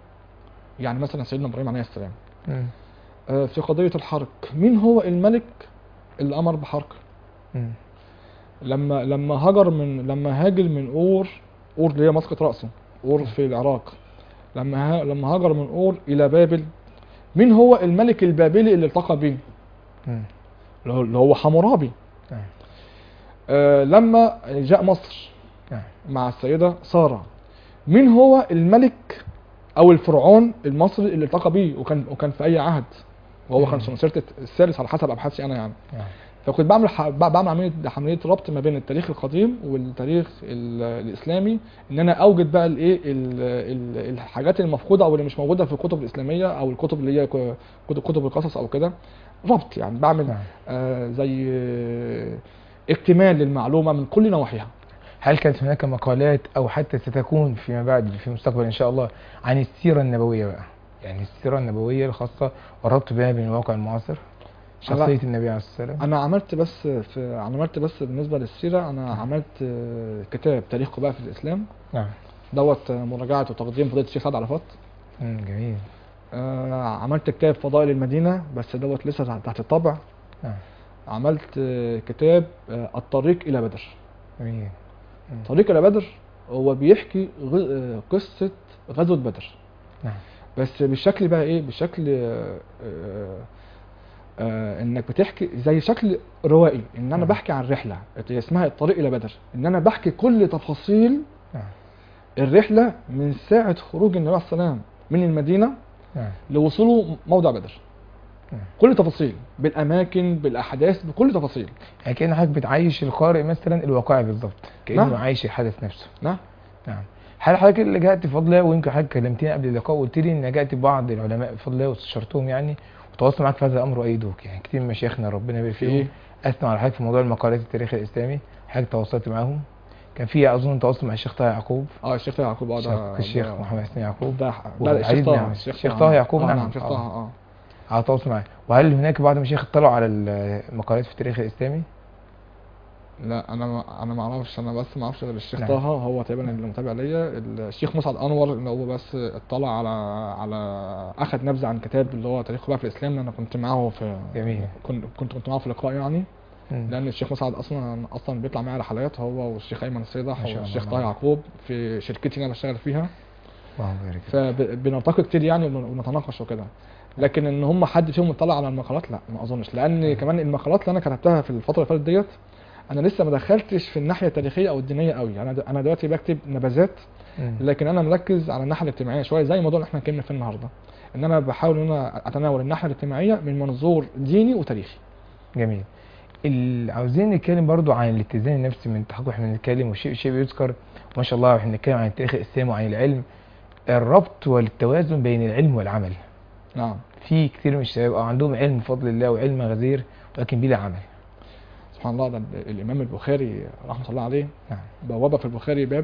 يعني مثلا سيدنا ابراهيم عليه السلام مم. آه، في قضيه الحرق مين هو الملك اللي امر بحرق مم. لما لما هجر من لما هاجر من اور اور اللي هي مسقط راسه اور في العراق لما ها لما هاجر من اور الى بابل مين هو الملك البابلي اللي التقى بيه مم. اللي هو- اللي هو حمورابي نعم. آه لما جاء مصر نعم. مع السيدة سارة مين هو الملك او الفرعون المصري اللي التقى بيه وكان وكان في اي عهد وهو مم. كان في مسيرة الثالث على حسب ابحاثي انا يعني نعم. فكنت بعمل ح... بعمل عمليه عمليه ربط ما بين التاريخ القديم والتاريخ ال... الاسلامي ان انا اوجد بقى الايه ال... ال... الحاجات المفقوده او اللي مش موجوده في الكتب الاسلاميه او الكتب اللي هي ك- كتب كتب القصص او كده ربط يعني بعمل نعم. آه زي آه، اكتمال للمعلومه من كل نواحيها هل كانت هناك مقالات او حتى ستكون فيما بعد في المستقبل ان شاء الله عن السيره النبويه بقى يعني السيره النبويه الخاصه والربط بها بين الواقع المعاصر شخصيه النبي عليه الصلاه والسلام انا عملت بس في عملت بس بالنسبه للسيره انا عملت آه، كتاب تاريخ قباء في الاسلام نعم دوت آه، مراجعه وتقديم فضيله الشيخ سعد عرفات مم، جميل آه، عملت كتاب فضائل المدينة بس دوت لسه تحت الطبع نعم عملت آه، كتاب آه، الطريق إلى بدر جميل مم. الطريق إلى بدر هو بيحكي غ- آه، قصة غزوة بدر نعم بس بالشكل بقى إيه بشكل آه، آه، آه، إنك بتحكي زي شكل روائي إن أنا نعم. بحكي عن رحلة هي اسمها الطريق إلى بدر إن أنا بحكي كل تفاصيل نعم الرحلة من ساعة خروج النبي عليه السلام من المدينة نعم لوصوله موضع بدر نعم. كل تفاصيل بالاماكن بالاحداث بكل تفاصيل يعني كأن حضرتك بتعيش القارئ مثلا الواقعي بالظبط كأنه نعم. عايش الحدث نفسه نعم نعم هل حضرتك اللي لجأت بفضل الله ويمكن حضرتك كلمتني قبل اللقاء وقلت لي ان لجأت ببعض العلماء بفضل الله واستشرتهم يعني وتواصلوا معاك في هذا الامر وايدوك يعني كتير من مشايخنا ربنا يبارك في فيهم ايه اثنوا على حضرتك في موضوع المقالات التاريخ الاسلامي حضرتك تواصلت معاهم كان في اظن تواصل مع الشيخ طه يعقوب اه الشيخ طه يعقوب اه الشيخ, ده الشيخ ده- محمد حسين يعقوب ده لا لا وعلي الشيخ بن طه عمرو. الشيخ الشيخ طه يعقوب، آه نعم. نعم الشيخ آه. طه اه على تواصل معاه وهل هناك بعض المشايخ اطلعوا على المقالات في التاريخ الاسلامي؟ لا انا ما انا ما اعرفش انا بس ما اعرفش غير الشيخ نعم. طه هو تقريبا اللي متابع ليا الشيخ مسعد انور اللي هو بس اطلع على على اخذ نبذه عن كتاب اللي هو تاريخ قباء في الاسلام انا كنت معاه في جميل. كنت كنت كنت معاه في لقاء يعني مم. لان الشيخ مسعد اصلا اصلا بيطلع معايا رحلات هو والشيخ ايمن الصيدح ما شاء الله. والشيخ طه يعقوب في شركتي اللي انا بشتغل فيها اللهم بارك فيك. فبنلتقي كتير يعني وبن- وبنتناقش وكده لكن ان هم حد فيهم اطلع على المقالات لا ما اظنش لان كمان المقالات اللي انا كتبتها في الفتره اللي فاتت ديت انا لسه ما دخلتش في الناحيه التاريخيه او الدينيه قوي انا د- انا دلوقتي بكتب نبذات مم. لكن انا مركز على الناحيه الاجتماعيه شويه زي الموضوع اللي احنا اتكلمنا فيه النهارده ان انا بحاول ان انا اتناول الناحيه الاجتماعيه من منظور ديني وتاريخي جميل ال- عاوزين نتكلم برضو عن الاتزان النفسي من التحقق احنا بنتكلم وشيء شيء بيذكر ما شاء الله واحنا بنتكلم عن التاريخ الاسلامي وعن العلم الربط والتوازن بين العلم والعمل نعم في كتير من الشباب اه عندهم علم بفضل الله وعلم غزير ولكن بلا عمل سبحان الله ده ال- الامام البخاري رحمه الله عليه نعم بوابه في البخاري باب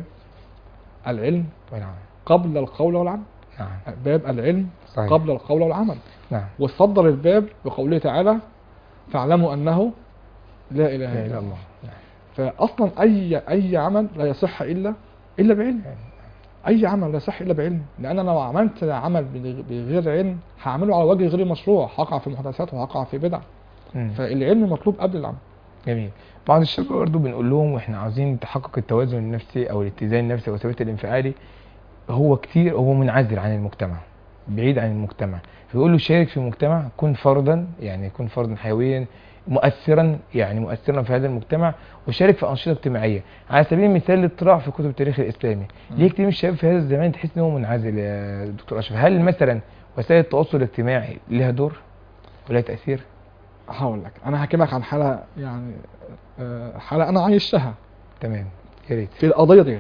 العلم والعمل قبل القول والعمل نعم باب العلم صحيح قبل القول والعمل نعم وصدر الباب بقوله تعالى فاعلموا انه لا اله لا اله الا الا الله الله نعم. فاصلا اي اي عمل لا يصح الا الا بعلم اي عمل لا يصح الا بعلم لان انا لو عملت عمل بغ- بغير علم هعمله على وجه غير مشروع هقع في محدثات وهقع في بدع مم. فالعلم مطلوب قبل العمل جميل بعض الشباب برضه بنقول لهم واحنا عاوزين تحقق التوازن النفسي او الاتزان النفسي او الثبات الانفعالي هو كتير هو منعزل عن المجتمع بعيد عن المجتمع فيقول له شارك في المجتمع كن فردا يعني كن فردا حيويا مؤثرا يعني مؤثرا في هذا المجتمع وشارك في انشطه اجتماعيه على سبيل المثال الاطلاع في كتب التاريخ الاسلامي مم. ليه كتير من الشباب في هذا الزمان تحس ان هو منعزل يا دكتور اشرف هل مثلا وسائل التواصل الاجتماعي لها دور ولا تاثير هقول لك انا هحكي عن حاله يعني آه، حاله انا عايشتها تمام يا ريت في القضيه ديت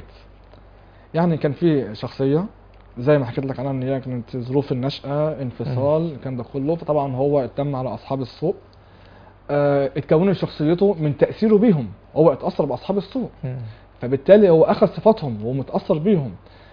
يعني كان في شخصيه زي ما حكيت لك عنها ان هي كانت ظروف النشأة انفصال الكلام ده كله فطبعا هو اتم على اصحاب السوء آه اتكونت شخصيته من تأثيره بيهم هو اتأثر بأصحاب السوء مم. فبالتالي هو اخذ صفاتهم ومتاثر بيهم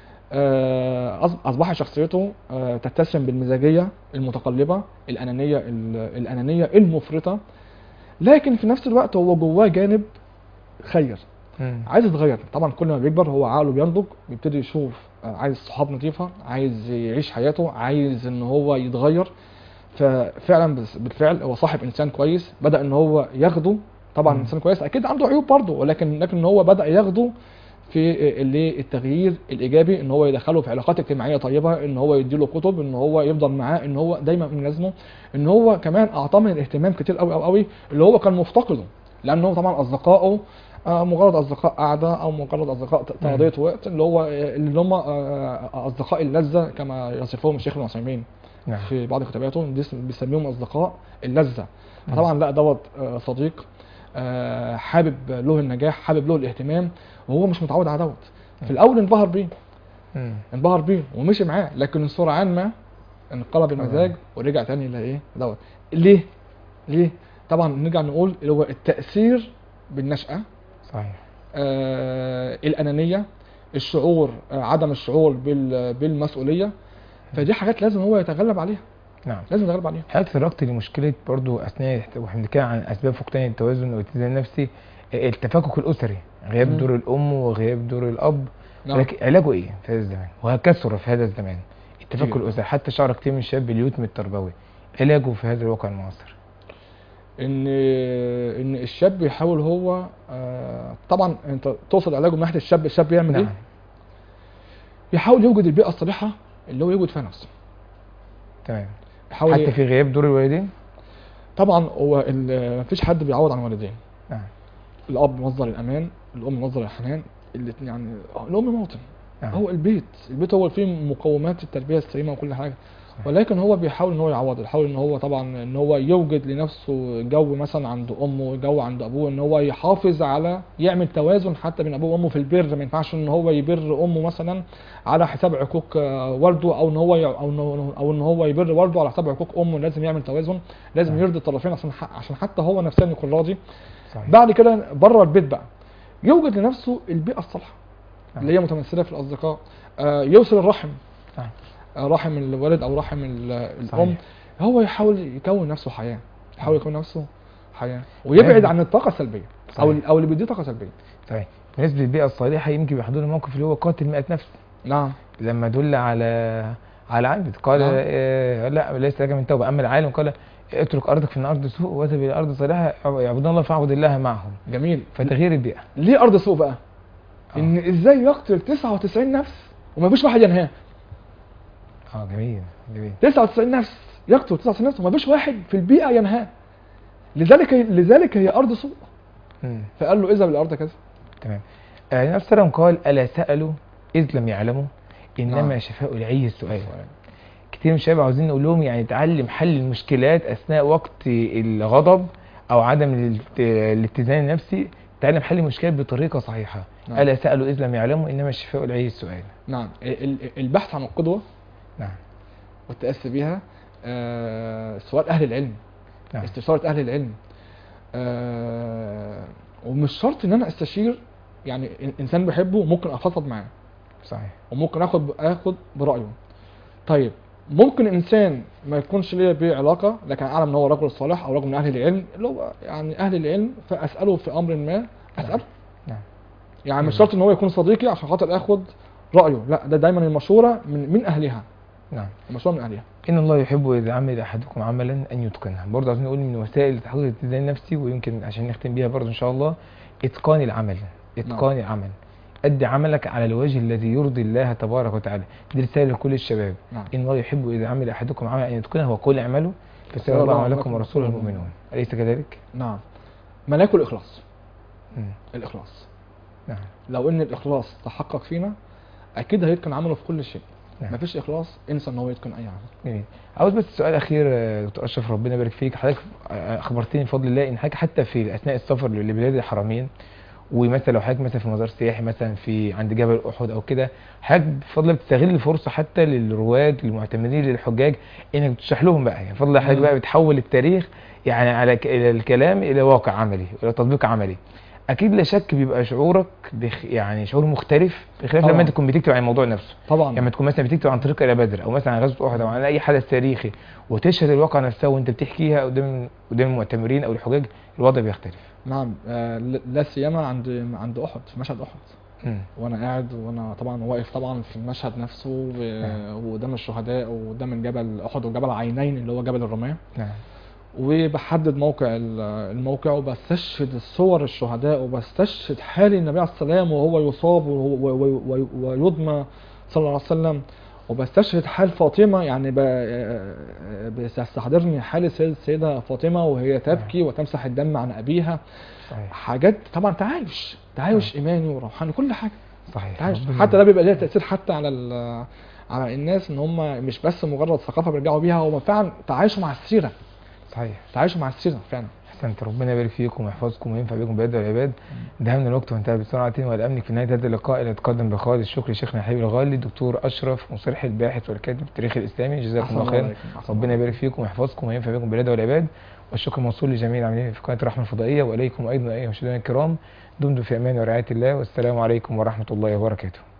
آه، أص- اصبح شخصيته آه، تتسم بالمزاجيه المتقلبه الانانيه ال- الانانيه المفرطه لكن في نفس الوقت هو جواه جانب خير مم. عايز يتغير طبعا كل ما بيكبر هو عقله بينضج بيبتدي يشوف آه، عايز صحاب نظيفه عايز يعيش حياته عايز ان هو يتغير ففعلا بس- بالفعل هو صاحب انسان كويس بدا ان هو ياخده طبعا مم. انسان كويس اكيد عنده عيوب برضه ولكن لكن هو بدا ياخده في اللي التغيير الايجابي ان هو يدخله في علاقات اجتماعيه طيبه ان هو يديله كتب ان هو يفضل معاه ان هو دايما من لازمه ان هو كمان اعطاه من الاهتمام كتير قوي قوي قوي اللي هو كان مفتقده لانه طبعا اصدقائه آه، مجرد اصدقاء قعده او مجرد اصدقاء ت- مم. تقضيه وقت اللي هو اللي هم آه، اصدقاء اللذه كما يصفهم الشيخ ابن عثيمين نعم في بعض كتاباته دي اسم- بيسميهم اصدقاء اللذه مم. طبعا لا دوت آه، صديق آه، حابب له النجاح حابب له الاهتمام وهو مش متعود على دوت في الاول انبهر بيه مم. انبهر بيه ومشي معاه لكن سرعان ما انقلب المزاج ورجع تاني لايه دوت ليه ليه طبعا نرجع نقول اللي هو التاثير بالنشاه صحيح آه الانانيه الشعور آه عدم الشعور بال- بالمسؤوليه فدي حاجات لازم هو يتغلب عليها نعم لازم يتغلب عليها حضرتك تطرقت لمشكله برضو اثناء واحنا بنتكلم عن اسباب فقدان التوازن والاتزان النفسي آه، التفكك الاسري غياب مم. دور الام وغياب دور الاب نعم. ولكن علاجه ايه في هذا الزمان وهكثر في هذا الزمان التفكك كتير. الاسري حتى شعر كتير من الشباب باليتم التربوي علاجه في هذا الواقع المعاصر ان ان الشاب يحاول هو آه طبعا انت تقصد علاجه من ناحيه الشاب الشاب يعمل نعم ايه يحاول يوجد البيئه الصالحه اللي هو يوجد فيها نفسه تمام يحاول حتى في غياب دور الوالدين طبعا هو ال- مفيش حد بيعوض عن والدين نعم الاب مصدر الامان الام مصدر الحنان الاتنين يعني الام موطن نعم هو البيت البيت هو اللي فيه مقومات التربيه السليمه وكل حاجه صحيح. ولكن هو بيحاول ان هو يعوض يحاول ان هو طبعا ان هو يوجد لنفسه جو مثلا عند امه جو عند ابوه ان هو يحافظ على يعمل توازن حتى بين ابوه وامه في البر ما ينفعش ان هو يبر امه مثلا على حساب عقوق آه، والده او ان هو ي- او ان او ان هو يبر والده على حساب عقوق امه لازم يعمل توازن لازم نعم. يرضي الطرفين عشان ح- عشان حتى هو نفسيا يكون راضي صحيح بعد كده بره البيت بقى يوجد لنفسه البيئه الصالحه نعم. اللي هي متمثله في الاصدقاء آه، يوصل الرحم نعم. آه، رحم الوالد او رحم ال- الام صحيح. هو يحاول يكون نفسه حياه يحاول يكون نفسه حياه ويبعد عن الطاقه السلبيه او صحيح. او اللي بيديه طاقه سلبيه صحيح بالنسبه للبيئه الصالحه يمكن بيحضرنا موقف اللي هو قاتل 100 نفس نعم لما دل على على عبد قال نعم. آه لا ليس لك من توبه اما العالم قال اترك ارضك في الارض سوء واذهب الى ارض صالحه يعبدون الله فاعبد الله معهم جميل فتغيير البيئه ليه ارض سوء بقى آه. ان ازاي يقتل 99 نفس وما فيش واحد ينهاه اه جميل جميل 99 نفس يقتل 99 نفس وما فيش واحد في البيئه ينهاه لذلك لذلك هي ارض سوء مم. فقال له اذهب الى ارض كذا تمام آه النبي صلى الله عليه وسلم قال الا سالوا اذ لم يعلموا انما نعم. شفاء العي السؤال كتير من الشباب عاوزين نقول لهم يعني تعلم حل المشكلات اثناء وقت الغضب او عدم الالت- الاتزان النفسي تعلم حل المشكلات بطريقه صحيحه نعم. الا سالوا اذ لم يعلموا انما الشفاء العي السؤال نعم ال- ال- البحث عن القدوه نعم والتاسي بها آه، سؤال اهل العلم نعم استشاره اهل العلم آه، ومش شرط ان انا استشير يعني إن- انسان بحبه ممكن افضفض معاه صحيح وممكن اخد اخد برايه طيب ممكن انسان ما يكونش ليا بيه علاقه لكن اعلم ان هو رجل صالح او رجل من اهل العلم اللي هو يعني اهل العلم فاساله في امر ما اساله نعم يعني مش نعم. شرط ان هو يكون صديقي عشان خاطر اخد رايه لا ده دايما المشوره من من اهلها نعم المشوره من اهلها ان الله يحب اذا عمل احدكم عملا ان يتقنه برضه عايزين نقول من وسائل تحقيق الاتزان النفسي ويمكن عشان نختم بيها برضه ان شاء الله اتقان العمل اتقان العمل ادي عملك على الوجه الذي يرضي الله تبارك وتعالى دي رساله لكل الشباب نعم ان الله يحب اذا عمل احدكم عملا ان يتقنه وقل اعملوا فسيرى الله عملكم ورسوله المؤمنون اليس كذلك؟ نعم ملاك الاخلاص مم. الاخلاص نعم لو ان الاخلاص تحقق فينا اكيد هيتقن عمله في كل شيء نعم. مفيش اخلاص انسى ان هو يتقن اي عمل جميل عاوز بس سؤال اخير آه، دكتور اشرف ربنا يبارك فيك حضرتك آه، اخبرتني بفضل الله ان حضرتك حتى في اثناء السفر لبلاد الحرمين ومثلا لو حضرتك مثلا في مزار سياحي مثلا في عند جبل احد او كده حضرتك بفضل الله بتستغل الفرصه حتى للرواد للمعتمدين للحجاج انك تشرح لهم بقى يعني بفضل الله حضرتك مم. بقى بتحول التاريخ يعني على ك- الى الكلام الى واقع عملي الى تطبيق عملي اكيد لا شك بيبقى شعورك بخ... يعني شعور مختلف بخلاف لما طبعاً. انت تكون بتكتب عن الموضوع نفسه طبعا لما تكون مثلا بتكتب عن طريق الى بدر او مثلا عن غزوه احد او عن اي حدث تاريخي وتشهد الواقع نفسه وانت بتحكيها قدام قدام المعتمرين او الحجاج الوضع بيختلف نعم آه، لا لا سيما عند عند احد في مشهد احد مم. وانا قاعد وانا طبعا واقف طبعا في المشهد نفسه و- وقدام الشهداء وقدام الجبل احد وجبل عينين اللي هو جبل الرماه نعم وبحدد موقع ال- الموقع وبستشهد الصور الشهداء وبستشهد حال النبي عليه السلام وهو يصاب وهو- و- و- ويدمى صلى الله عليه وسلم وبستشهد حال فاطمه يعني ب- بيستحضرني حال السيد- السيده فاطمه وهي تبكي وتمسح الدم عن ابيها صحيح حاجات طبعا تعايش تعايش ايماني وروحاني كل حاجه صحيح تعايش ربنا- حتى ده بيبقى ليه تاثير حتى على ال- على الناس ان هم مش بس مجرد ثقافه بيرجعوا بيها هم فعلا تعايشوا مع السيره صحيح تعايشوا مع السيره فعلا احسنت ربنا يبارك فيكم ويحفظكم وينفع بكم بعيد والعباد دهمنا الوقت وانتهى بسرعة والأمن في نهاية هذا اللقاء اللي اتقدم بخالص الشكر لشيخنا حبيب الغالي الدكتور أشرف مصرح الباحث والكاتب التاريخ الإسلامي جزاكم أحسن الله الله خيرا عليكم. أحسن ربنا الله. يبارك فيكم ويحفظكم وينفع بكم بالهدى والعباد والشكر موصول لجميع العاملين في قناة الرحمة الفضائية وإليكم أيضا أيها المشاهدين الكرام دمتم في أمان ورعاية الله والسلام عليكم ورحمة الله وبركاته